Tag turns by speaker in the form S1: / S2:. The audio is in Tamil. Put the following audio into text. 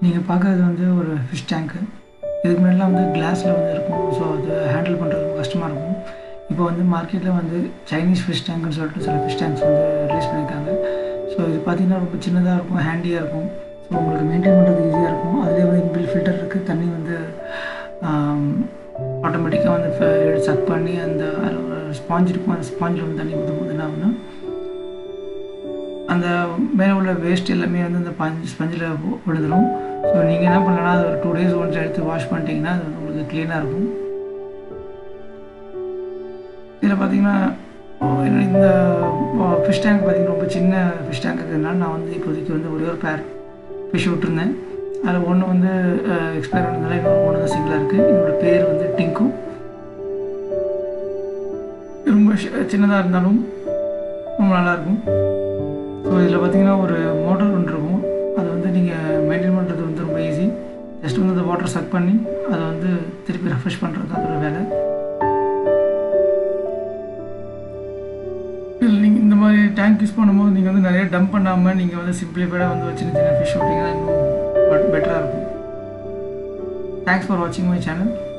S1: நீங்கள் பார்க்குறது வந்து ஒரு ஃபிஷ் டேங்க்கு இதுக்கு முன்னாடிலாம் வந்து கிளாஸில் வந்து இருக்கும் ஸோ அது ஹேண்டில் பண்ணுறது ரொம்ப கஷ்டமாக இருக்கும் இப்போ வந்து மார்க்கெட்டில் வந்து சைனீஸ் ஃபிஷ் டேங்க்னு சொல்லிட்டு சில ஃபிஷ் டேங்க்ஸ் வந்து ரிலீஸ் பண்ணியிருக்காங்க ஸோ இது பார்த்தீங்கன்னா ரொம்ப சின்னதாக இருக்கும் ஹேண்டியாக இருக்கும் ஸோ உங்களுக்கு மெயின்டைன் பண்ணுறது ஈஸியாக இருக்கும் அதிலே வந்து இன்பில் ஃபில்டர் இருக்குது தண்ணி வந்து ஆட்டோமேட்டிக்காக வந்து சக் பண்ணி அந்த ஸ்பாஞ்ச் இருக்கும் அந்த ஸ்பாஞ்சில் வந்து தண்ணி ஊற்றும் போது என்ன ஆகும்னா அந்த மேலே உள்ள வேஸ்ட் எல்லாமே வந்து அந்த பஞ்சு ஸ்பஞ்சில் விழுந்துடும் ஸோ நீங்கள் என்ன பண்ணலன்னா அது ஒரு டூ டேஸ் ஒன்ஸ் எடுத்து வாஷ் பண்ணிட்டீங்கன்னா அது வந்து உங்களுக்கு க்ளீனாக இருக்கும் இதில் பார்த்தீங்கன்னா இந்த ஃபிஷ் டேங்க் பார்த்தீங்கன்னா ரொம்ப சின்ன ஃபிஷ் டேங்க் இருக்கிறதுனால நான் வந்து இப்போதைக்கு வந்து ஒரே ஒரு பேர் ஃபிஷ் விட்டுருந்தேன் அதில் ஒன்று வந்து எக்ஸ்பயர் ஆனதுனால இன்னொரு ஒன்று தான் சிங்கிளாக இருக்குது என்னோட பேர் வந்து டிங்கு ரொம்ப சின்னதாக இருந்தாலும் ரொம்ப நல்லாயிருக்கும் ஸோ இதில் பார்த்தீங்கன்னா ஒரு மோட்டர் ஒன்று இருக்கும் அது வந்து நீங்கள் மெயின்டைன் பண்ணுறது வந்து ரொம்ப ஈஸி ஜஸ்ட் வந்து அந்த வாட்டர் சக் பண்ணி அதை வந்து திருப்பி ரெஃப்ரெஷ் பண்ணுறது தான் அதோட வேலை இதில் நீங்கள் இந்த மாதிரி டேங்க் யூஸ் பண்ணும்போது நீங்கள் வந்து நிறைய டம்ப் பண்ணாமல் நீங்கள் வந்து சிம்பிளிஃபைடாக வந்து சின்ன சின்ன ஃபிஷ் விட்டிங்கன்னா இன்னும் பெட்டராக இருக்கும் தேங்க்ஸ் ஃபார் வாட்சிங் மை சேனல்